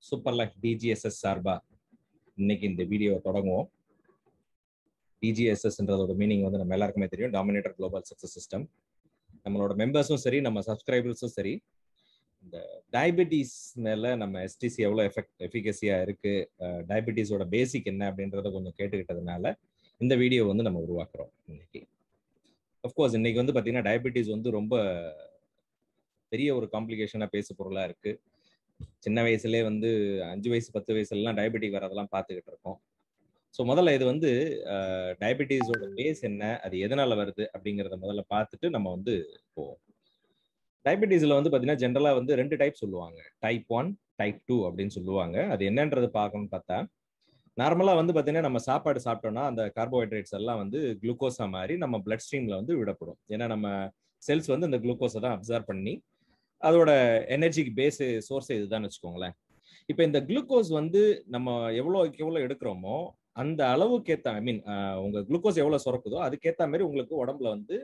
super life டிஜிஎஸ்எஸ் சார்பா இன்னைக்கு இந்த வீடியோ தொடங்குவோம் டிஜிஎஸ்எஸ்ன்றதோட மீனிங் வந்து நம்ம எல்லாருக்குமே தெரியும் டாமினேட்டர் குளோபல் சக்சஸ் சிஸ்டம் நம்மளோட மெம்பர்ஸும் சரி நம்ம சப்ஸ்கிரைபர்ஸும் சரி இந்த டயபெட்டிஸ் மேல நம்ம எஸ்டிசி எவ்வளோ எஃபெக்ட் எஃபிகசியா இருக்கு டயபெட்டிஸோட பேசிக் என்ன அப்படின்றத கொஞ்சம் கேட்டுக்கிட்டதுனால இந்த வீடியோ வந்து நம்ம உருவாக்குறோம் இன்னைக்கு அஃப்கோர்ஸ் இன்னைக்கு வந்து பார்த்தீங்கன்னா டயபெட்டிஸ் வந்து ரொம்ப பெரிய ஒரு காம்ப்ளிகேஷனாக பேசு பொருளாக இருக்கு சின்ன வயசுலேயே வந்து அஞ்சு வயசு பத்து வயசுலலாம் டயபெட்டிக் வரதெல்லாம் பார்த்துக்கிட்டு இருக்கோம் ஸோ முதல்ல இது வந்து டயபெட்டிஸோட பேஸ் என்ன அது எதனால வருது அப்படிங்கிறத முதல்ல பார்த்துட்டு நம்ம வந்து போவோம் டயபெட்டிஸில் வந்து பார்த்தீங்கன்னா ஜென்ரலாக வந்து ரெண்டு டைப் சொல்லுவாங்க டைப் ஒன் டைப் டூ அப்படின்னு சொல்லுவாங்க அது என்னன்றது பார்க்கணும்னு பார்த்தா நார்மலாக வந்து பார்த்தீங்கன்னா நம்ம சாப்பாடு சாப்பிட்டோம்னா அந்த கார்போஹைட்ரேட்ஸ் எல்லாம் வந்து குளுக்கோஸா மாதிரி நம்ம பிளட் ஸ்ட்ரீமில் வந்து விடப்படும் ஏன்னா நம்ம செல்ஸ் வந்து இந்த குளுக்கோஸை தான் அப்சர்வ் பண்ணி அதோட எனர்ஜிக்கு பேஸு சோர்ஸ் இதுதான் வச்சுக்கோங்களேன் இப்போ இந்த குளுக்கோஸ் வந்து நம்ம எவ்வளோக்கு எவ்வளோ எடுக்கிறோமோ அந்த அளவுக்கு ஏற்ற ஐ மீன் உங்க குளுக்கோஸ் எவ்வளோ சுரக்குதோ அதுக்கேற்ற மாதிரி உங்களுக்கு உடம்புல வந்து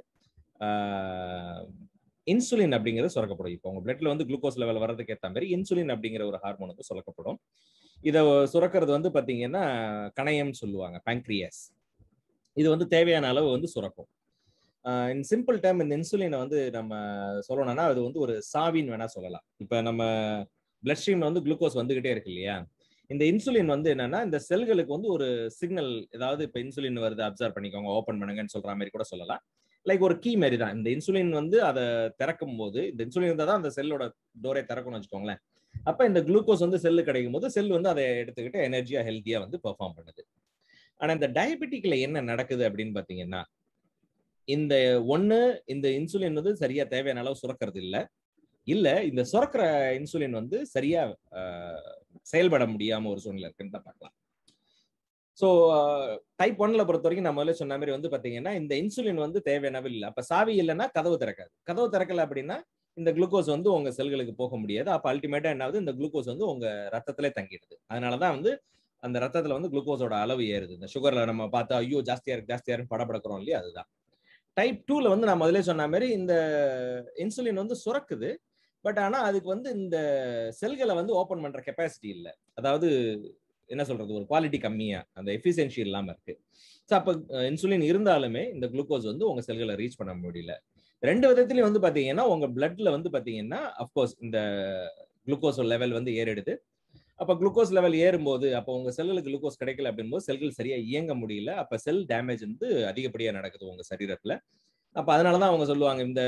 இன்சுலின் அப்படிங்கிறது சுரக்கப்படும் இப்போ உங்க பிளட்ல வந்து குளுக்கோஸ் லெவல் வர்றதுக்கு ஏற்ற மாதிரி இன்சுலின் அப்படிங்கிற ஒரு ஹார்மோன் வந்து சுரக்கப்படும் இதை சுரக்கிறது வந்து பார்த்தீங்கன்னா கணையம் சொல்லுவாங்க பேங்க்ரியாஸ் இது வந்து தேவையான அளவு வந்து சுரக்கும் இன் சிம்பிள் டைம் இந்த இன்சுலினை வந்து நம்ம சொல்லணும்னா அது வந்து ஒரு சாவின்னு வேணா சொல்லலாம் இப்போ நம்ம பிளட் ஸ்ட்ரீம்ல வந்து குளுக்கோஸ் வந்துகிட்டே இருக்கு இல்லையா இந்த இன்சுலின் வந்து என்னன்னா இந்த செல்களுக்கு வந்து ஒரு சிக்னல் ஏதாவது இப்போ இன்சுலின் வருது அப்சர்வ் பண்ணிக்கோங்க ஓப்பன் பண்ணுங்கன்னு சொல்ற மாதிரி கூட சொல்லலாம் லைக் ஒரு கீ மாதிரி தான் இந்த இன்சுலின் வந்து அதை திறக்கும் போது இந்த இன்சுலின் இருந்தால் தான் அந்த செல்லோட டோரை திறக்கும்னு வச்சுக்கோங்களேன் அப்போ இந்த குளுக்கோஸ் வந்து செல்லு கிடைக்கும் போது செல் வந்து அதை எடுத்துக்கிட்டு எனர்ஜியா ஹெல்த்தியா வந்து பெர்ஃபார்ம் பண்ணுது ஆனா இந்த டயபெட்டிக்ல என்ன நடக்குது அப்படின்னு பாத்தீங்கன்னா இந்த ஒண்ணு இந்த இன்சுலின் வந்து சரியா தேவையான அளவு சுரக்கிறது இல்ல இல்ல இந்த சுரக்கிற இன்சுலின் வந்து சரியா செயல்பட முடியாம ஒரு சூழ்நிலை இருக்குன்னு தான் பார்க்கலாம் ஸோ டைப் ஒன்ல பொறுத்த வரைக்கும் நம்ம முதல்ல சொன்ன மாதிரி வந்து பாத்தீங்கன்னா இந்த இன்சுலின் வந்து தேவையானவே இல்லை அப்ப சாவி இல்லைன்னா கதவு திறக்காது கதவு திறக்கல அப்படின்னா இந்த குளுக்கோஸ் வந்து உங்க செல்களுக்கு போக முடியாது அப்ப அல்டிமேட்டா என்ன ஆகுது இந்த குளுக்கோஸ் வந்து உங்க ரத்தத்திலே தங்கிடுது அதனாலதான் வந்து அந்த ரத்தத்துல வந்து குளுக்கோஸோட அளவு ஏறுது இந்த சுகர்ல நம்ம பார்த்தா ஐயோ ஜாஸ்தியா இருக்கு ஜாஸ்தியா இருக்கு படப்படக்கிறோம் இல்லையா அதுதான் டைப் டூல வந்து நான் முதலே சொன்ன மாதிரி இந்த இன்சுலின் வந்து சுரக்குது பட் ஆனா அதுக்கு வந்து இந்த செல்களை வந்து ஓப்பன் பண்ற கெப்பாசிட்டி இல்லை அதாவது என்ன சொல்றது ஒரு குவாலிட்டி கம்மியா அந்த எஃபிஷியன்சி இல்லாம இருக்கு ஸோ அப்போ இன்சுலின் இருந்தாலுமே இந்த குளுக்கோஸ் வந்து உங்க செல்களை ரீச் பண்ண முடியல ரெண்டு விதத்துலயும் வந்து பாத்தீங்கன்னா உங்க பிளட்ல வந்து பாத்தீங்கன்னா அப்கோர்ஸ் இந்த குளுக்கோஸ் லெவல் வந்து ஏறிடுது அப்ப குளுக்கோஸ் லெவல் ஏறும்போது அப்போ உங்க செல்லுக்கு குளுக்கோஸ் கிடைக்கல அப்படின்போது செல்கள் சரியா இயங்க முடியல அப்ப செல் டேமேஜ் வந்து அதிகப்படியா நடக்குது உங்க சரீரத்துல அப்ப அதனாலதான் அவங்க சொல்லுவாங்க இந்த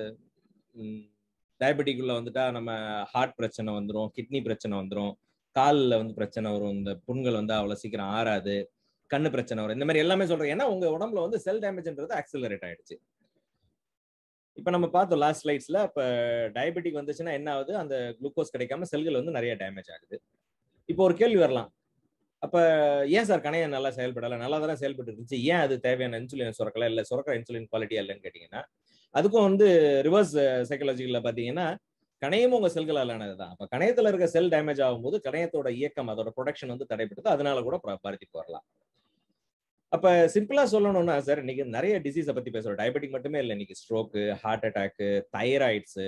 டயபெட்டிக் உள்ள வந்துட்டா நம்ம ஹார்ட் பிரச்சனை வந்துடும் கிட்னி பிரச்சனை வந்துடும் காலில் வந்து பிரச்சனை வரும் இந்த புண்கள் வந்து அவ்வளவு சீக்கிரம் ஆறாது கண்ணு பிரச்சனை வரும் இந்த மாதிரி எல்லாமே சொல்றேன் ஏன்னா உங்க உடம்புல வந்து செல் டேமேஜ்ன்றது ஆக்சிலரேட் ஆயிடுச்சு இப்ப நம்ம பார்த்தோம் லாஸ்ட் ஸ்லைட்ஸ்ல இப்ப டயபெட்டிக் வந்துச்சுன்னா என்ன ஆகுது அந்த குளுக்கோஸ் கிடைக்காம செல்கள் வந்து நிறைய டேமேஜ் ஆகுது இப்போ ஒரு கேள்வி வரலாம் அப்ப ஏன் சார் கணையம் நல்லா செயல்படல நல்லா தானே செயல்பட்டு இருந்துச்சு ஏன் அது தேவையான இன்சுலின் சுரக்கல இல்ல சுரக்கிற இன்சுலின் குவாலிட்டியா இல்லைன்னு கேட்டீங்கன்னா அதுக்கும் வந்து ரிவர்ஸ் சைக்காலஜிக்கல்ல பாத்தீங்கன்னா கணையமும் உங்க செல்களாலானது தான் அப்ப கணையத்துல இருக்க செல் டேமேஜ் ஆகும்போது கணையத்தோட இயக்கம் அதோட ப்ரொடக்ஷன் வந்து தடைபடுது அதனால கூட பாதிப்பு வரலாம் அப்ப சிம்பிளா சொல்லணும்னா சார் இன்னைக்கு நிறைய டிசீஸை பத்தி பேசுறோம் டயபெட்டிக் மட்டுமே இல்லை இன்னைக்கு ஸ்ட்ரோக்கு ஹார்ட் அட்டாக்கு தைராய்ட்ஸு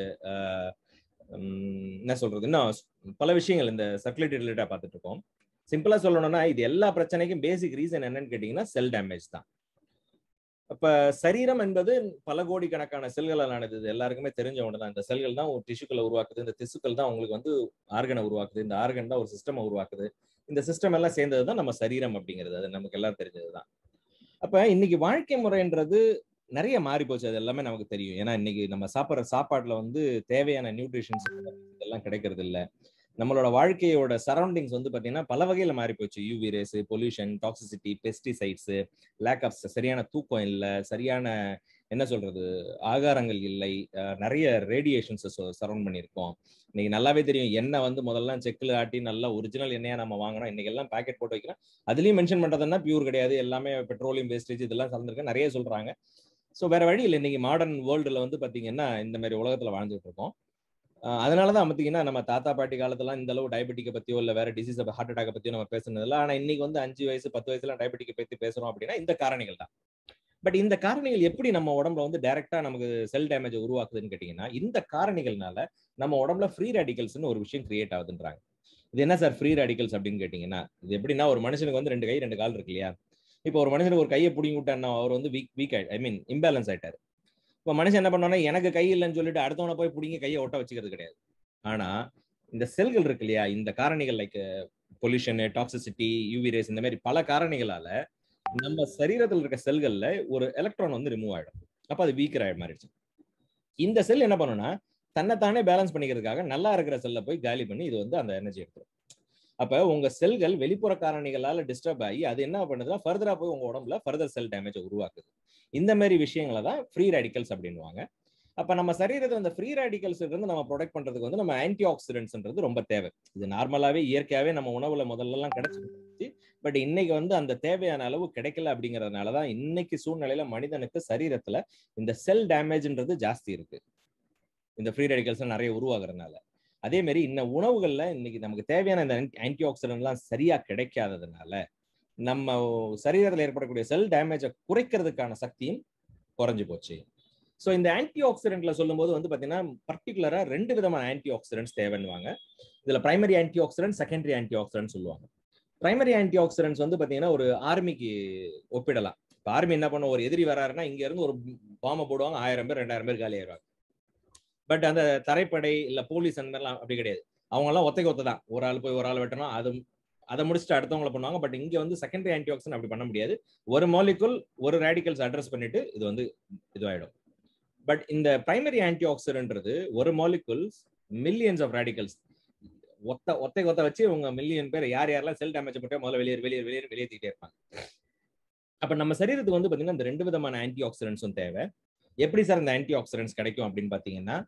என்ன சொல்றது இன்னும் பல விஷயங்கள் இந்த சர்க்குலேட்டரி ரிலேட்டா பார்த்துட்டு இருக்கோம் சிம்பிளா சொல்லணும்னா இது எல்லா பிரச்சனைக்கும் பேசிக் ரீசன் என்னன்னு கேட்டீங்கன்னா செல் டேமேஜ் தான் அப்ப சரீரம் என்பது பல கோடி கணக்கான செல்களானது இது எல்லாருக்குமே தெரிஞ்ச ஒன்று தான் இந்த செல்கள் தான் ஒரு டிஷ்யூக்களை உருவாக்குது இந்த திசுக்கள் தான் உங்களுக்கு வந்து ஆர்கனை உருவாக்குது இந்த ஆர்கன் தான் ஒரு சிஸ்டம் உருவாக்குது இந்த சிஸ்டம் எல்லாம் சேர்ந்தது தான் நம்ம சரீரம் அப்படிங்கிறது அது நமக்கு எல்லாம் தெரிஞ்சது தான் அப்ப இன்னைக்கு வாழ்க்கை முறைன்றது நிறைய மாறி போச்சு அது எல்லாமே நமக்கு தெரியும் ஏன்னா இன்னைக்கு நம்ம சாப்பிட்ற சாப்பாட்டுல வந்து தேவையான நியூட்ரிஷன்ஸ் இதெல்லாம் கிடைக்கிறது இல்லை நம்மளோட வாழ்க்கையோட சரௌண்டிங்ஸ் வந்து பாத்தீங்கன்னா பல வகையில மாறி போச்சு UV rays pollution toxicity pesticides lack of சரியான தூக்கம் இல்லை சரியான என்ன சொல்றது ஆகாரங்கள் இல்லை நிறைய ரேடியேஷன்ஸ் சரௌண்ட் பண்ணியிருக்கோம் இன்னைக்கு நல்லாவே தெரியும் எண்ணெய் வந்து முதல்ல செக்கில் ஆட்டி நல்லா ஒரிஜினல் எண்ணெயா நம்ம வாங்கணும் இன்னைக்கு எல்லாம் பேக்கெட் போட்டு வைக்கிறோம் அதுலயும் மென்ஷன் பண்றதுன்னா பியூர் கிடையாது எல்லாமே பெட்ரோலியம் வேஸ்டேஜ் இதெல்லாம் கலந்துருக்கு நிறைய சொல்றாங்க ஸோ வேற வழி இல்லை இன்னைக்கு மாடர்ன் வேர்ல்டுல வந்து பாத்தீங்கன்னா இந்த மாதிரி உலகத்துல வாழ்ந்துட்டு இருக்கோம் அதனாலதான் பார்த்தீங்கன்னா நம்ம தாத்தா பாட்டி காலத்துலாம் இந்த அளவு டயபெட்டிக்கை பத்தியோ இல்லை வேற டிசீஸ் ஹார்ட் அட்டாக் பத்தியோ நம்ம பேசுனதில்ல ஆனா இன்னைக்கு வந்து அஞ்சு வயசு பத்து வயசுல டயபெட்டிக்கை பத்தி பேசுறோம் அப்படின்னா இந்த காரணிகள் தான் பட் இந்த காரணிகள் எப்படி நம்ம உடம்புல வந்து டைரக்டா நமக்கு செல் டேமேஜ் உருவாக்குதுன்னு கேட்டீங்கன்னா இந்த காரணிகள்னால நம்ம உடம்புல ஃப்ரீ ரேடிகல்ஸ்னு ஒரு விஷயம் கிரியேட் ஆகுதுன்றாங்க இது என்ன சார் ஃப்ரீ ரேடிக்கல்ஸ் அப்படின்னு கேட்டீங்கன்னா இது எப்படின்னா ஒரு மனுஷனுக்கு வந்து ரெண்டு கை ரெண்டு கால் இருக்கு இல்லையா இப்போ ஒரு மனுஷனுக்கு ஒரு கையை பிடிங்கி விட்டான்னா அவர் வந்து வீக் வீக் ஆயிடு ஐ மீன் இம்பேலன்ஸ் ஆயிட்டாரு இப்போ மனுஷன் என்ன பண்ணோம்னா எனக்கு கை இல்லைன்னு சொல்லிட்டு அடுத்தவனை போய் பிடிங்கி கையை ஒட்ட வச்சுக்கிறது கிடையாது ஆனா இந்த செல்கள் இருக்கு இல்லையா இந்த காரணிகள் like pollution toxicity UV rays இந்த மாதிரி பல காரணிகளால நம்ம சரீரத்தில் இருக்க செல்கள்ல ஒரு எலக்ட்ரான் வந்து ரிமூவ் ஆயிடும் அப்ப அது வீக்கர் ஆயிட மாறிடுச்சு இந்த செல் என்ன பண்ணும்னா தன்னைத்தானே பேலன்ஸ் பண்ணிக்கிறதுக்காக நல்லா இருக்கிற செல்லை போய் காலி பண்ணி இது வந்து அந்த எனர்ஜி எடுத்துரும் அப்ப உங்க செல்கள் வெளிப்புற காரணிகளால டிஸ்டர்ப் ஆகி அது என்ன பண்ணுதுன்னா ஃபர்தரா போய் உங்க உடம்புல ஃபர்தர் செல் டேமேஜ் உருவாக்குது இந்த மாதிரி விஷயங்களை தான் ஃப்ரீ ரேடிக்கல்ஸ் அப்படின்வாங்க அப்ப நம்ம சரீரத்தில் அந்த ஃப்ரீ ரேடிக்கல்ஸ் இருந்து நம்ம ப்ரொடெக்ட் பண்றதுக்கு வந்து நம்ம ஆன்டி ஆக்சிடென்ட்ஸ்ன்றது ரொம்ப தேவை இது நார்மலாவே இயற்கையாவே நம்ம உணவுல முதல்ல எல்லாம் கிடைச்சிருந்துச்சு பட் இன்னைக்கு வந்து அந்த தேவையான அளவு கிடைக்கல அப்படிங்கறதுனால தான் இன்னைக்கு சூழ்நிலையில மனிதனுக்கு சரீரத்துல இந்த செல் டேமேஜ்ன்றது ஜாஸ்தி இருக்கு இந்த ஃப்ரீ ரேடிக்கல்ஸ் நிறைய உருவாகிறதுனால அதே மாதிரி இந்த உணவுகள்ல இன்னைக்கு நமக்கு தேவையான இந்த ஆன்டி ஆக்சிடென்ட்லாம் சரியா கிடைக்காததுனால நம்ம சரீரத்தில் ஏற்படக்கூடிய செல் டேமேஜை குறைக்கிறதுக்கான சக்தியும் குறைஞ்சு போச்சு ஸோ இந்த ஆன்டி ஆக்சிடென்ட்ல சொல்லும்போது வந்து பார்த்தீங்கன்னா பர்டிகுலரா ரெண்டு விதமான ஆன்டி ஆக்சிடென்ட்ஸ் தேவைன்னுவாங்க இதுல primary anti oxidant secondary anti oxidant சொல்லுவாங்க பிரைமரி ஆன்டி ஆக்சிடென்ட்ஸ் வந்து பார்த்தீங்கன்னா ஒரு ஆர்மிக்கு ஒப்பிடலாம் இப்போ ஆர்மி என்ன பண்ண ஒரு எதிரி வராருன்னா இங்க இருந்து ஒரு பாம்பை போடுவாங்க ஆயிரம் பேர் ரெண்டாயிரம் பேர் காலி ஆயிடுவாங்க பட் அந்த தரைப்படை இல்ல போலீஸ் அந்த மாதிரிலாம் அப்படி கிடையாது அவங்க எல்லாம் ஒத்தைக்கு ஒத்த தான் ஒரு ஆள் போய் ஒரு ஆள் வெட்டணும் அது அதை முடிச்சுட்டு அடுத்தவங்களை பண்ணுவாங்க பட் இங்க வந்து செகண்டரி ஆன்டி ஆக்சிடென்ட் அப்படி பண்ண முடியாது ஒரு மாலிகுல் ஒரு ரேடிக்கல்ஸ் அட்ரஸ் பண்ணிட்டு இது வந்து இதுவாயிடும் பட் இந்த பிரைமரி ஆன்டி ஆக்சிடென்ட்ன்றது ஒரு மாலிகுல்ஸ் மில்லியன்ஸ் ஆஃப் ரேடிக்கல்ஸ் ஒத்த ஒத்தை ஒத்த வச்சு உங்க மில்லியன் பேர் யார் யாரெல்லாம் செல் டேமேஜ் பண்ணிட்டோ முதல்ல வெளியே வெளியே வெளியே வெளியேற்றிட்டே இருப்பாங்க அப்ப நம்ம சரீரத்துக்கு வந்து பாத்தீங்கன்னா இந்த ரெண்டு விதமான ஆன்டி ஆக்சிடென்ட்ஸும் தேவை எப்படி சார் இந்த ஆன்டி ஆக்சிடென்ட்ஸ் கிடைக்கும் அப்படின்னு பாத்தீங்கன்னா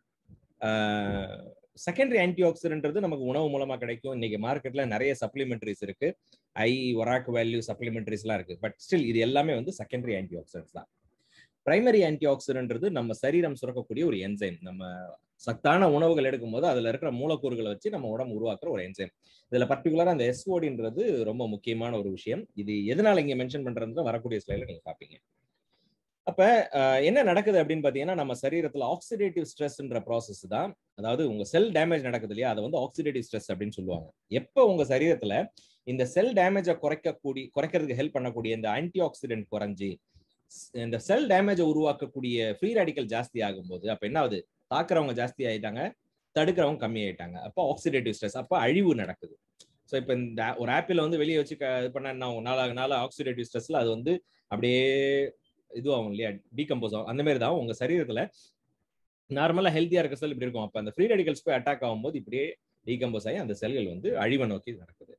செகண்டரி ஆன்டி ஆக்சிடென்ட்றது நமக்கு உணவு மூலமா கிடைக்கும் இன்னைக்கு மார்க்கெட்ல நிறைய சப்ளிமெண்டரிஸ் இருக்கு ஐ ஒராக் வேல்யூ சப்ளிமெண்டரிஸ்லாம் இருக்கு பட் ஸ்டில் இது எல்லாமே வந்து செகண்டரி ஆன்டி ஆக்சிடென்ட்ஸ் தான் பிரைமரி ஆன்டி ஆக்சிடென்ட்றது நம்ம சரீரம் சுரக்கக்கூடிய ஒரு என்சைம் நம்ம சத்தான உணவுகள் எடுக்கும்போது அதுல இருக்கிற மூலக்கூறுகளை வச்சு நம்ம உடம்பு உருவாக்குற ஒரு என்சைம் இதுல பர்டிகுலரா அந்த எஸ்ஓடின்றது ரொம்ப முக்கியமான ஒரு விஷயம் இது எதனால இங்க மென்ஷன் பண்றது வரக்கூடிய ஸ்லைல நீங்க பாப்பீங்க அப்ப என்ன நடக்குது அப்படின்னு பாத்தீங்கன்னா நம்ம சரீரத்துல ஆக்சிடேட்டிவ் ஸ்ட்ரெஸ்ன்ற ப்ராசஸ் தான் அதாவது உங்க செல் டேமேஜ் நடக்குது இல்லையா அதை வந்து ஆக்சிடேட்டிவ் ஸ்ட்ரெஸ் அப்படின்னு சொல்லுவாங்க எப்போ உங்க சரீரத்துல இந்த செல் டேமேஜை குறைக்கக்கூடிய குறைக்கிறதுக்கு ஹெல்ப் பண்ணக்கூடிய இந்த ஆன்டி ஆக்சிடென்ட் குறைஞ்சி இந்த செல் டேமேஜை உருவாக்கக்கூடிய ஃப்ரீ ரேடிக்கல் ஜாஸ்தி ஆகும்போது அப்ப என்ன ஆகுது தாக்குறவங்க ஜாஸ்தி ஆயிட்டாங்க தடுக்கிறவங்க கம்மி ஆயிட்டாங்க அப்போ ஆக்சிடேட்டிவ் ஸ்ட்ரெஸ் அப்போ அழிவு நடக்குது ஸோ இப்போ இந்த ஒரு ஆப்பிள் வந்து வெளியே வச்சு இது பண்ண என்ன நாளாக நாள் ஆக்சிடேட்டிவ் ஸ்ட்ரெஸ்ல அது வந்து அப்படியே இதுவாகும் இல்லையா டீகம்போஸ் ஆகும் அந்த மாதிரி தான் உங்க சரீரத்துல நார்மலா ஹெல்த்தியா இருக்க செல் இப்படி இருக்கும் அப்ப அந்த ஃப்ரீ ரெடிகல்ஸ் போய் அட்டாக் ஆகும்போது இப்படியே டீகம்போஸ் ஆகி அந்த செல்கள் வந்து அழிவை நோக்கி நடக்குது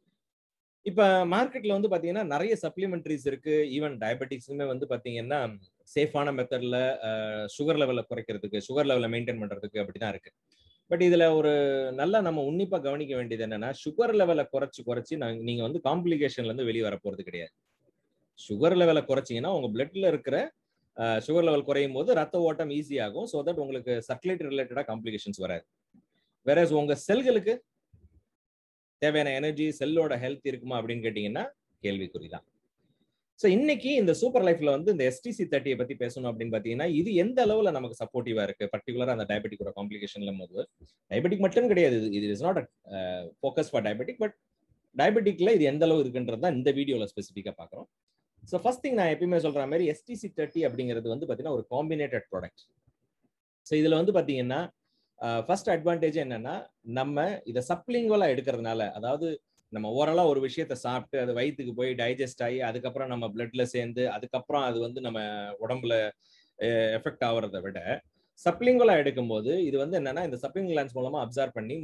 இப்ப மார்க்கெட்ல வந்து பாத்தீங்கன்னா நிறைய சப்ளிமெண்டரிஸ் இருக்கு ஈவன் டயபெட்டிக்ஸுமே வந்து பாத்தீங்கன்னா சேஃபான மெத்தட்ல சுகர் லெவலை குறைக்கிறதுக்கு சுகர் லெவலை மெயின்டைன் பண்றதுக்கு அப்படிதான் இருக்கு பட் இதுல ஒரு நல்லா நம்ம உன்னிப்பா கவனிக்க வேண்டியது என்னன்னா சுகர் லெவலை குறைச்சு குறைச்சு நீங்க வந்து காம்ப்ளிகேஷன்ல இருந்து வெளியே வர போறது கிடையாது சுகர் லெவலை குறைச்சிங்கன்னா உங்க பிளட்ல இருக்கிற சுகர் லெவல் குறையும் போது ரத்த ஓட்டம் ஈஸி ஆகும் ஸோ தட் உங்களுக்கு சர்க்குலேட் ரிலேட்டடா காம்ப்ளிகேஷன்ஸ் வராது வேற உங்க செல்களுக்கு தேவையான எனர்ஜி செல்லோட ஹெல்த் இருக்குமா அப்படின்னு கேட்டீங்கன்னா கேள்விக்குறி தான் ஸோ இன்னைக்கு இந்த சூப்பர் லைஃப்ல வந்து இந்த எஸ்டிசி தேர்ட்டியை பத்தி பேசணும் அப்படின்னு பாத்தீங்கன்னா இது எந்த அளவுல நமக்கு சப்போர்ட்டிவா இருக்கு பர்டிகுலரா அந்த டயபெட்டிக்கோட காம்ப்ளிகேஷன்ல போது டயபெட்டிக் மட்டும் கிடையாது இது is not focus for diabetic but டயபெட்டிக்ல இது எந்த அளவு இருக்குன்றது தான் இந்த வீடியோல ஸ்பெசிஃபிக்கா பாக்குறோம் ஸோ ஃபர்ஸ்ட் திங் நான் எப்பயுமே சொல்ற மாதிரி எஸ்டிசி தேர்ட்டி அப்படிங்கிறது வந்து பார்த்தீங்கன்னா ஒரு காம்பினேட்டட் ப்ராடக்ட் ஸோ இதுல வந்து பார்த்தீங்கன்னா ஃபர்ஸ்ட் அட்வான்டேஜ் என்னன்னா நம்ம இதை சப்ளிங்குவலா எடுக்கிறதுனால அதாவது நம்ம ஓரளவு ஒரு விஷயத்த சாப்பிட்டு அது வயிற்றுக்கு போய் டைஜஸ்ட் ஆகி அதுக்கப்புறம் நம்ம பிளட்ல சேர்ந்து அதுக்கப்புறம் அது வந்து நம்ம உடம்புல எஃபெக்ட் ஆகுறத விட சப்ளிங்குவலா எடுக்கும்போது இது வந்து என்னன்னா இந்த சப்ளிங் கிளான்ஸ் மூலமா அப்சர்வ் பண்ணி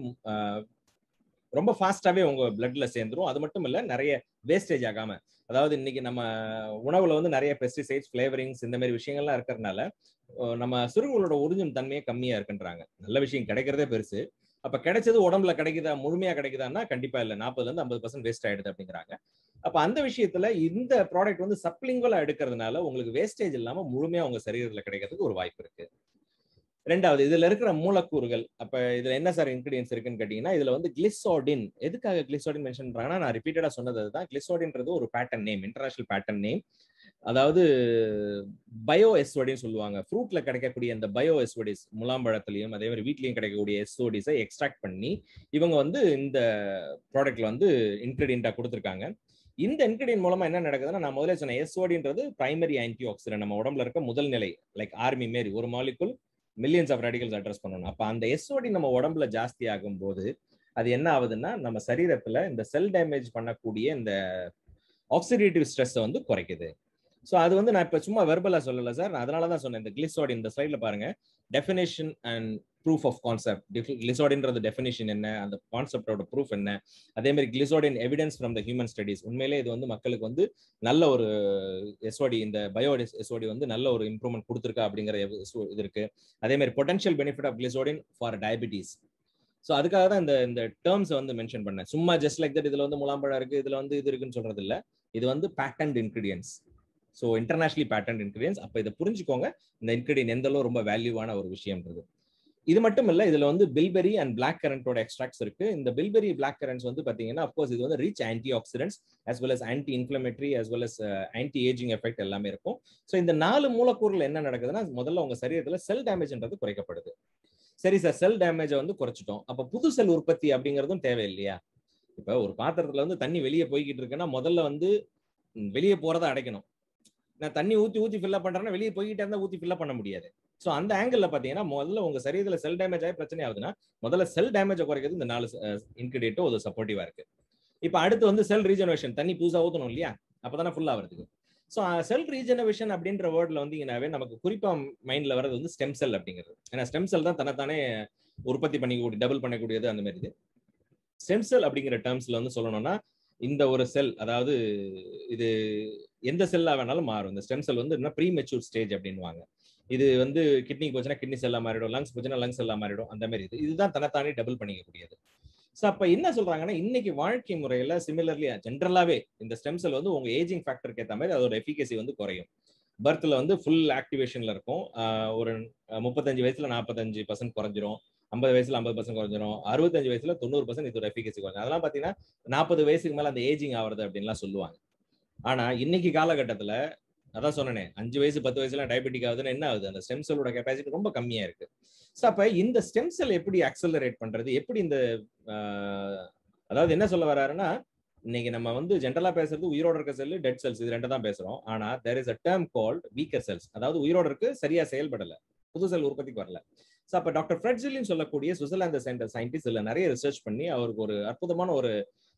ரொம்ப ஃபாஸ்டாவே உங்க பிளட்ல சேர்ந்துரும் அது மட்டும் இல்ல நிறைய வேஸ்டேஜ் ஆகாம அதாவது இன்னைக்கு நம்ம உணவுல வந்து நிறைய பெஸ்டிசைட்ஸ் ஃபிளேவரிங்ஸ் இந்த மாதிரி விஷயங்கள்லாம் இருக்கிறதுனால நம்ம சிறுங்களோட உறிஞ்சும் தன்மையே கம்மியா இருக்குன்றாங்க நல்ல விஷயம் கிடைக்கிறதே பெருசு அப்ப கிடைச்சது உடம்புல கிடைக்குதா முழுமையா கிடைக்குதான்னா கண்டிப்பா இல்ல நாற்பதுல இருந்து ஐம்பது பர்சன்ட் வேஸ்ட் ஆயிடுது அப்படிங்கிறாங்க அப்ப அந்த விஷயத்துல இந்த ப்ராடக்ட் வந்து சப்ளிங்குவலா எடுக்கிறதுனால உங்களுக்கு வேஸ்டேஜ் இல்லாம முழுமையா உங்க சரீரத்துல கிடைக்கிறதுக்கு ஒரு வாய்ப்பு இருக்கு ரெண்டாவது இதுல இருக்கிற மூலக்கூறுகள் அப்ப இதுல என்ன சார் இன்கிரீடியன்ஸ் இருக்குன்னு கேட்டீங்கன்னா இதுல வந்து கிளிசோடின் எதுக்காக கிளிசோடின் மென்ஷன் பண்றாங்கன்னா நான் ரிப்பீட்டடா சொன்னது தான் கிளிசோடின்றது ஒரு pattern name international pattern name அதாவது பயோ எஸ்ஓடின்னு சொல்லுவாங்க ஃப்ரூட்ல கிடைக்கக்கூடிய அந்த பயோ எஸ்ஓடிஸ் முலாம்பழத்துலயும் அதே மாதிரி வீட்லயும் கிடைக்கக்கூடிய எஸ்ஓடிஸை எக்ஸ்ட்ராக்ட் பண்ணி இவங்க வந்து இந்த ப்ராடக்ட்ல வந்து இன்கிரீடியண்டா கொடுத்துருக்காங்க இந்த இன்கிரீடியன் மூலமா என்ன நடக்குதுன்னா நான் முதல்ல சொன்னேன் எஸ்ஓடின்றது பிரைமரி ஆன்டி ஆக்சிடென்ட் நம்ம உடம்புல இருக்க முதல் நிலை லைக் ஆர்மி மாரி ஒரு molecule millions of radicals address பண்ணணும் அப்ப அந்த எஸ்ஓடி நம்ம உடம்புல ஜாஸ்தி ஆகும் போது அது என்ன ஆகுதுன்னா நம்ம சரீரத்துல இந்த செல் டேமேஜ் பண்ணக்கூடிய இந்த ஆக்சிடேட்டிவ் ஸ்ட்ரெஸ்ஸை வந்து குறைக்குது ஸோ அது வந்து நான் இப்போ சும்மா வெர்பலா சொல்லல சார் நான் அதனால தான் சொன்னேன் இந்த கிளிசோடின் இந்த ஸ்லைட்ல பாருங்க definition and proof of concept கிளிசோடின்றது டெஃபினேஷன் என்ன அந்த கான்செப்டோட ப்ரூஃப் என்ன அதே மாதிரி Glisodin evidence from the human studies உண்மையிலே இது வந்து மக்களுக்கு வந்து நல்ல ஒரு எஸ்ஓடி இந்த பயோ எஸ்ஓடி வந்து நல்ல ஒரு இம்ப்ரூவ்மெண்ட் கொடுத்துருக்கா அப்படிங்கிற இது இருக்கு அதே மாதிரி potential benefit of Glisodin for diabetes so அதுக்காக தான் இந்த இந்த டேர்ம்ஸை வந்து மென்ஷன் பண்ணேன் சும்மா ஜஸ்ட் லைக் தட் இதுல வந்து முலாம்பழம் இருக்கு இதுல வந்து இது இருக்குன்னு சொல்றது இல்ல இது வந்து patent ingredients so internationally patent ingredients அப்போ இதை புரிஞ்சுக்கோங்க இந்த இன்கிரீடியன் எந்த அளவு ரொம்ப வேல்யூவான ஒரு விஷயம்ன்றது இது மட்டும் இல்ல இதுல வந்து பில்பெரி அண்ட் பிளாக் கரண்டோட எக்ஸ்ட்ராக்ட்ஸ் இருக்கு இந்த பில்பெரி பிளாக் கரண்ட்ஸ் வந்து பாத்தீங்கன்னா அப்கோர்ஸ் இது வந்து rich anti oxidants as well as anti inflammatory as well as anti ageing effect எல்லாமே இருக்கும் ஸோ இந்த நாலு மூலக்கூறுகள் என்ன நடக்குதுன்னா முதல்ல உங்க சரீரத்துல செல் டேமேஜ்ன்றது குறைக்கப்படுது சரி சார் செல் டேமேஜை வந்து குறைச்சிட்டோம் அப்ப புது செல் உற்பத்தி அப்படிங்கிறதும் தேவை இல்லையா இப்ப ஒரு பாத்திரத்துல வந்து தண்ணி வெளியே போய்கிட்டு இருக்குன்னா முதல்ல வந்து வெளியே போறதை அடைக்கணும் நான் தண்ணி ஊத்தி ஊத்தி ஃபில்லப் பண்றேன்னா வெளியே போய்கிட்டே இருந்தா ஊத்தி ஃபில்லப் பண்ண முடியாது ஸோ அந்த ஆங்கிள் பாத்தீங்கன்னா முதல்ல உங்க சரீரத்துல செல் டேமேஜ் ஆகி பிரச்சனை ஆகுதுன்னா முதல்ல செல் டேமேஜை குறைக்கிறது இந்த நாலு இன்கிரீடியட்டும் ஒரு சப்போர்ட்டிவா இருக்கு இப்போ அடுத்து வந்து செல் ரீஜெனரேஷன் தண்ணி புதுசா ஊத்தணும் இல்லையா அப்பதானே ஃபுல் ஆகிறதுக்கு ஸோ செல் ரீஜெனரேஷன் அப்படின்ற வேர்ட்ல வந்தீங்கன்னாவே நமக்கு குறிப்பா மைண்ட்ல வர்றது வந்து ஸ்டெம் செல் அப்படிங்கிறது ஏன்னா ஸ்டெம் செல் தான் தன்னைத்தானே உற்பத்தி பண்ணிக்கூடிய டபுள் பண்ணக்கூடியது அந்த மாதிரி இது ஸ்டெம் செல் அப்படிங்கிற டேர்ம்ஸ்ல வந்து சொல்லணும்னா இந்த ஒரு செல் அதாவது இது எந்த செல்லா வேணாலும் மாறும் இந்த ஸ்டெம் செல் வந்து என்ன ப்ரீ மெச்சூர் ஸ்டேஜ் அப்படின்வாங்க இது வந்து கிட்னி போச்சுன்னா கிட்னி செல்லா மாறிடும் லங்ஸ் போச்சுன்னா லங்ஸ் செல்லா மாறிடும் அந்த மாதிரி இது இதுதான் தனத்தானே டபுள் பண்ணிக்கக்கூடியது ஸோ அப்ப என்ன சொல்றாங்கன்னா இன்னைக்கு வாழ்க்கை முறையில சிமிலர்லி ஜென்ரலாவே இந்த ஸ்டெம் செல் வந்து உங்க ஏஜிங் ஃபேக்டருக்கு ஏற்ற மாதிரி அதோட எஃபிகசி வந்து குறையும் பர்த்ல வந்து ஃபுல் ஆக்டிவேஷன்ல இருக்கும் ஒரு முப்பத்தஞ்சு வயசுல நாற்பத்தஞ்சு பர்சன்ட் குறைஞ்சிரும் ஐம்பது வயசுல ஐம்பது பர்சன்ட் குறைஞ்சிரும் அறுபத்தஞ்சு வயசுல தொண்ணூறு பர்சன்ட் இதோட எஃபிகசி குறைஞ்சிரும் அதெல்லாம் பாத்தீங்கன்னா நாற்பது வயசுக்கு மேல அந்த ஏஜிங் ஆகுறது அப்படின்லாம் சொல்லுவாங்க ஆனா இன்னைக்கு காலகட்டத்துல அதான் சொன்னேன் அஞ்சு வயசு பத்து வயசுல டயபெட்டிக் ஆகுதுன்னா என்ன ஆகுது அந்த ஸ்டெம் செல்லோட கெப்பாசிட்டி ரொம்ப கம்மியா இருக்கு ஸோ அப்ப இந்த ஸ்டெம் செல் எப்படி அக்சலரேட் பண்றது எப்படி இந்த அதாவது என்ன சொல்ல வர்றாருன்னா இன்னைக்கு நம்ம வந்து ஜென்ரலா பேசுறது உயிரோட இருக்க செல் டெட் செல்ஸ் இது ரெண்டு தான் பேசுறோம் ஆனா there is a term called weaker cells அதாவது உயிரோட இருக்கு சரியா செயல்படல புது செல் உற்பத்திக்கு வரல ஸோ அப்போ டாக்டர் ஃப்ரெட்ஜிலின் சொல்லக்கூடிய சுவிட்சர்லாந்து சென்டர் சயின்டிஸ்ட் இதில் நிறைய ரிசர்ச் பண்ணி அவருக்கு ஒரு அற்புதமான ஒரு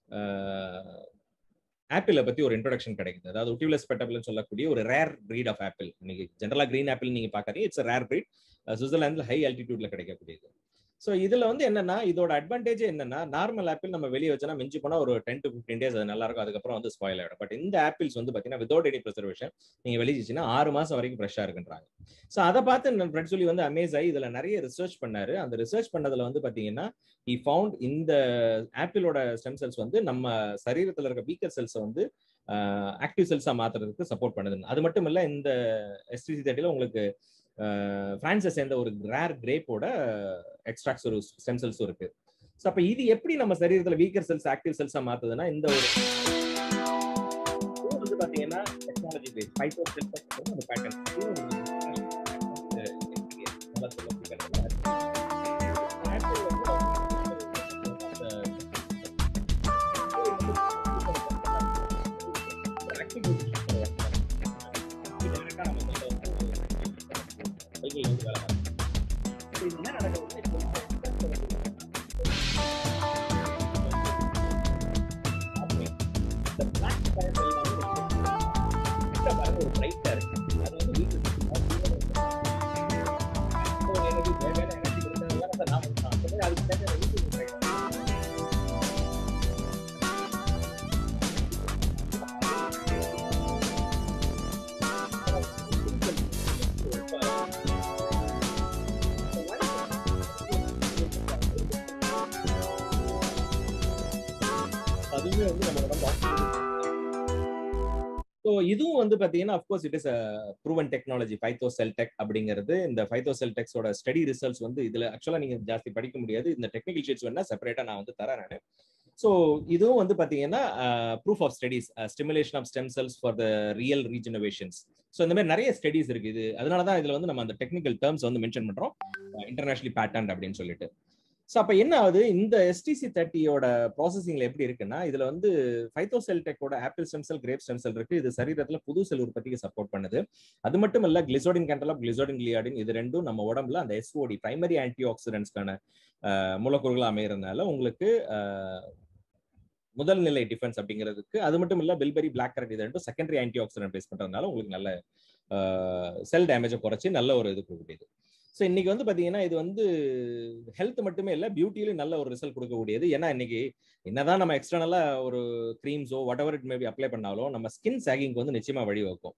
ஆப்பிளை பத்தி ஒரு இன்ட்ரோடக்ஷன் கிடைக்குது அதாவது உட்டிவலஸ் பெட்டபிள்னு சொல்லக்கூடிய ஒரு ரேர் பிரீட் ஆஃப் ஆப்பிள் இன்னைக்கு ஜென்ரலா கிரீன் ஆப்பிள் நீங்க பாக்காதீங்க இட்ஸ் ரேர் பிரீட் சுவிட்சர்லாந்துல ஹை ஆல்டிடியூட்ல கிடைக்கக்கூடியது ஸோ இதுல வந்து என்னன்னா இதோட அட்வான்டேஜ் என்னன்னா நார்மல் ஆப்பிள் நம்ம வெளியே வச்சோன்னா மிஞ்சி போனா ஒரு டென் டு ஃபிஃப்டீன் டேஸ் அது நல்லா இருக்கும் அதுக்கப்புறம் வந்து ஸ்பாயில் ஆயிடும் பட் இந்த ஆப்பிள்ஸ் வந்து பாத்தீங்கன்னா விதவுட் எனி ப்ரிசர்வேஷன் நீங்க வெளியிச்சுன்னா ஆறு மாசம் வரைக்கும் ஃப்ரெஷ்ஷா இருக்குன்றாங்க ஸோ அதை பார்த்து ஃப்ரெண்ட் சொல்லி வந்து அமேஸ் ஆகி இதுல நிறைய ரிசர்ச் பண்ணாரு அந்த ரிசர்ச் பண்ணதுல வந்து பாத்தீங்கன்னா ஹி ஃபவுண்ட் இந்த ஆப்பிளோட ஸ்டெம் செல்ஸ் வந்து நம்ம சரீரத்துல இருக்க வீக்கர் செல்ஸை வந்து ஆக்டிவ் செல்ஸா மாத்துறதுக்கு சப்போர்ட் பண்ணுது அது மட்டும் இல்ல இந்த எஸ்டிசி தேர்ட்டில உங்களுக்கு பிரான்ஸை சேர்ந்த ஒரு ரேர் கிரேப்போட எக்ஸ்ட்ராக்ட்ஸ் ஒரு ஸ்டெம் செல்ஸும் இருக்கு ஸோ அப்போ இது எப்படி நம்ம சரீரத்தில் வீக்கர் செல்ஸ் ஆக்டிவ் செல்ஸா மாத்துதுன்னா இந்த ஒரு வந்து பாத்தீங்கன்னா டெக்னாலஜி பேஸ் ஃபைட்டோ செல்ஸ் அந்த பேட்டர்ன் செல்கள் வந்து வேலை பார்க்கும் இது என்ன நடக்குது இந்த பிளாக் கலர் செல் வந்து கிட்ட பாருங்க ஒரு பிரைட்டா இருக்கு அது வந்து வீட்டு எனர்ஜி தேவையான எனர்ஜி கொடுத்ததுனால நான் அந்த மாதிரி அதுக்கு தேவையான வீட்டு அதுவுமே வந்து நம்ம உடம்பு ஸோ இதுவும் வந்து பார்த்தீங்கன்னா of course it is proven technology phyto cell tech அப்படிங்கிறது இந்த ஃபைத்தோ செல் டெக்ஸோட ஸ்டடி ரிசல்ட்ஸ் வந்து இதில் ஆக்சுவலாக நீங்கள் ஜாஸ்தி படிக்க முடியாது இந்த டெக்னிக்கல் ஷீட்ஸ் வேணா செப்பரேட்டாக நான் வந்து தரேன் நான் ஸோ இதுவும் வந்து பார்த்தீங்கன்னா proof of studies stimulation of stem cells for the real regenerations so இந்த மாதிரி நிறைய ஸ்டடிஸ் இருக்கு இது அதனால தான் இதில் வந்து நம்ம அந்த டெக்னிக்கல் டேர்ம்ஸ் வந்து மென்ஷன் பண்ணுறோம் இன்டர்நேஷனலி பேட்டன்ட் அப்படின்னு சொல்லிட்டு ஸோ அப்போ என்ன ஆகுது இந்த எஸ்டிசி தேர்ட்டியோட ப்ராசஸிங்ல எப்படி இருக்குன்னா இதுல வந்து ஃபைத்தோசெல் டெக்கோட apple stem cell grape stem cell இருக்கு இது சரீரத்துல புது செல் உற்பத்திக்கு சப்போர்ட் பண்ணுது அது மட்டும் இல்ல கிளிசோடின் கேண்டலாப் கிளிசோடின் கிளியாடின் இது ரெண்டும் நம்ம உடம்புல அந்த எஸ்ஓடி பிரைமரி ஆன்டி ஆக்சிடென்ட்ஸ்க்கான மூலக்கூறுகள் அமையறதுனால உங்களுக்கு முதல் நிலை டிஃபென்ஸ் அப்படிங்கிறதுக்கு அது மட்டும் இல்ல பில்பெரி பிளாக் கரண்ட் இது ரெண்டும் செகண்டரி ஆன்டி ஆக்சிடென்ட் பேஸ் பண்றதுனால உங்களுக்கு நல்ல செல் டேமேஜை குறைச்சி நல்ல ஒரு இது கொடுக்கக்கூடியது ஸோ இன்னைக்கு வந்து பாத்தீங்கன்னா இது வந்து ஹெல்த் மட்டுமே இல்லை பியூட்டியிலும் நல்ல ஒரு ரிசல்ட் கொடுக்கக்கூடியது ஏன்னா இன்னைக்கு என்னதான் நம்ம எக்ஸ்டர்னலா ஒரு creams or whatever it maybe apply பண்ணாலும் நம்ம ஸ்கின் சாகிங்க்கு வந்து நிச்சயமா வழிவகுக்கும்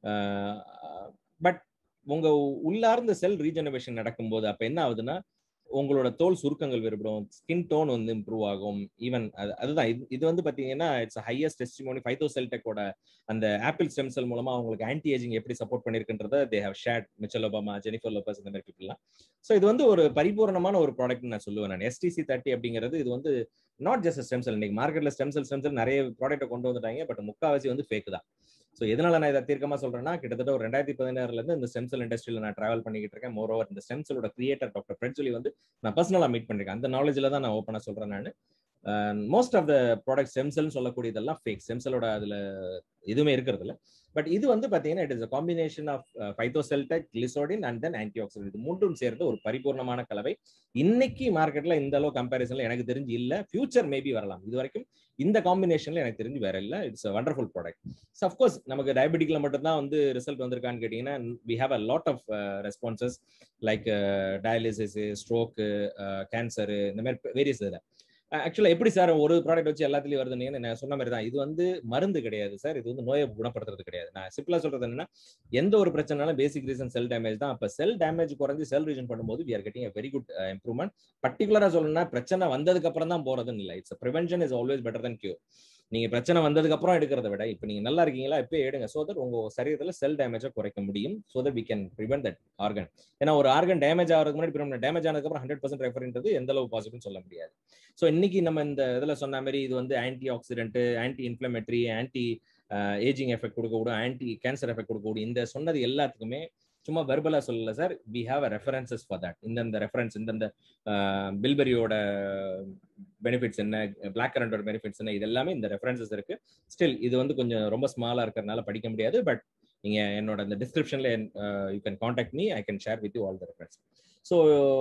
பட் உங்க உள்ளார்ந்த செல் ரீஜெனரேஷன் நடக்கும்போது அப்ப என்ன ஆகுதுன்னா உங்களோட தோல் சுருக்கங்கள் வேறுபடும் ஸ்கின் டோன் வந்து இம்ப்ரூவ் ஆகும் ஈவன் அதுதான் இது வந்து பாத்தீங்கன்னா இட்ஸ் ஹையஸ்ட் டெஸ்டிமோனி ஃபைத்தோ செல்டெக்கோட அந்த ஆப்பிள் ஸ்டெம் செல் மூலமா அவங்களுக்கு ஆன்டி ஏஜிங் எப்படி சப்போர்ட் பண்ணிருக்குன்றத they have shared Michelle Obama Jennifer Lopez இந்த மாதிரி பீப்புள்லாம் ஸோ இது வந்து ஒரு பரிபூர்ணமான ஒரு ப்ராடக்ட் நான் சொல்லுவேன் நான் எஸ்டிசி தேர்ட்டி அப்படிங்கிறது இது வந்து நாட் ஜஸ்ட் ஸ்டெம் செல் இன்னைக்கு மார்க்கெட்ல ஸ்டெம் செல் ஸ்டெம் செல் நிறைய ப்ராடக்ட்டை கொண்டு வந்துட்டாங்க பட் முக்காவாசி வந்து ஃபேக் தான் ஸோ எதனால நான் இதை தீர்க்கமா சொல்றேன்னா கிட்டத்தட்ட ஒரு ரெண்டாயிரத்தி பதினாறுல இருந்து இந்த ஸ்டெம் செல் இண்டஸ்ட்ரியில நான் டிராவல் பண்ணிக்கிட்டு இருக்கேன் மோர் ஓவர் இந்த ஸ்டெம் செல்லோட கிரியேட்டர் டாக்டர் ஃப்ரெட்ஜுலி வந்து நான் பர்சனலா மீட் பண்ணிருக்கேன் அந்த நாலேஜ்ல தான் நான் ஓப்பனா சொல்றேன் நான் most of the product stem செல்னு சொல்லக்கூடியதெல்லாம் ஃபேக் ஸ்டெம் செல்லோட அதுல எதுவுமே இருக்கிறது இல்லை பட் இது வந்து பாத்தீங்கன்னா it is a combination of phyto cell tech Glisodin and then anti oxidant இது மூன்றும் சேர்ந்து ஒரு பரிபூர்ணமான கலவை இன்னைக்கு மார்க்கெட்ல இந்த அளவு கம்பேரிசன்ல எனக்கு தெரிஞ்சு இல்ல ஃபியூச்சர் மேபி வரலாம் இது வரைக்கும் இந்த காம்பினேஷன்ல எனக்கு தெரிஞ்சு வேற இல்ல it's wonderful product so of course நமக்கு டயபெட்டிக்ல மட்டும் தான் வந்து ரிசல்ட் வந்திருக்கான்னு கேட்டீங்கன்னா we have a lot of responses like dialysis stroke cancer இந்த மாதிரி வேரியஸ் இதில் ஆக்சுவலா எப்படி சார் ஒரு ப்ராடக்ட் வச்சு எல்லாத்துலயும் வருதுன்னு நான் சொன்ன மாதிரி தான் இது வந்து மருந்து கிடையாது சார் இது வந்து நோயை குணப்படுத்துறது கிடையாது நான் சிம்பிளா சொல்றது என்னன்னா எந்த ஒரு பிரச்சனாலும் பேசிக் ரீசன் செல் டேமேஜ் தான் அப்ப செல் டேமேஜ் குறைஞ்சு செல் ரீஜன் பண்ணும்போது we are getting very good improvement பர்டிகுலரா சொல்லணும்னா பிரச்சனை வந்ததுக்கு அப்புறம் தான் போறதுன்னு இல்லை it's prevention is always better than cure நீங்க பிரச்சனை வந்ததுக்கு அப்புறம் எடுக்கிறத விட இப்ப நீங்க நல்லா இருக்கீங்களா இப்ப எடுங்க சோ தட் உங்க சரீரத்துல செல் டேமேஜை குறைக்க முடியும் so that we can prevent that organ ஏன்னா ஒரு ஆர்கன் டேமேஜ் ஆகிறதுக்கு முன்னாடி டேமேஜ் ஆனதுக்கு அப்புறம் ஹண்ட்ரட் பர்சன்ட் ரெஃபர்ன்றது எந்த அளவு பாசிபிள் சொல்ல முடியாது ஸோ இன்னைக்கு நம்ம இந்த இதில் சொன்ன மாதிரி இது வந்து anti oxidant anti inflammatory anti ageing effect கொடுக்கக்கூடும் ஆன்டி கேன்சர் எஃபெக்ட் கொடுக்கக்கூடிய இந்த சொன்னது எல்லாத்துக்குமே சும்மா வெர்பலா சொல்லல sir we have a references for that இந்தந்த ரெஃபரன்ஸ் இந்தந்த பில்பெரியோட பெனிஃபிட்ஸ் என்ன பிளாக் கரண்டோட பெனிஃபிட்ஸ் என்ன இது எல்லாமே இந்த ரெஃபரன்சஸ் இருக்கு ஸ்டில் இது வந்து கொஞ்சம் ரொம்ப ஸ்மாலா இருக்கிறதுனால படிக்க முடியாது பட் நீங்க என்னோட இந்த டிஸ்கிரிப்ஷன்ல you can contact me I can share with you all the reference so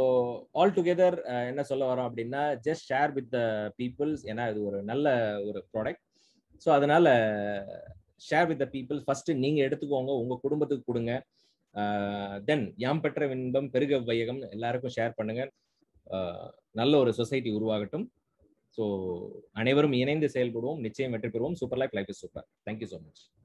all together என்ன சொல்ல வரோம் அப்படின்னா just share with the peoples ஏன்னா இது ஒரு நல்ல ஒரு ப்ராடக்ட் ஸோ அதனால share with the people first நீங்க எடுத்துக்கோங்க உங்க குடும்பத்துக்கு கொடுங்க தென் யாம் பெற்ற இன்பம் பெருக வையகம் எல்லாருக்கும் ஷேர் பண்ணுங்க நல்ல ஒரு சொசைட்டி உருவாகட்டும் ஸோ அனைவரும் இணைந்து செயல்படுவோம் நிச்சயம் வெற்றி பெறுவோம் super life life is super thank you so much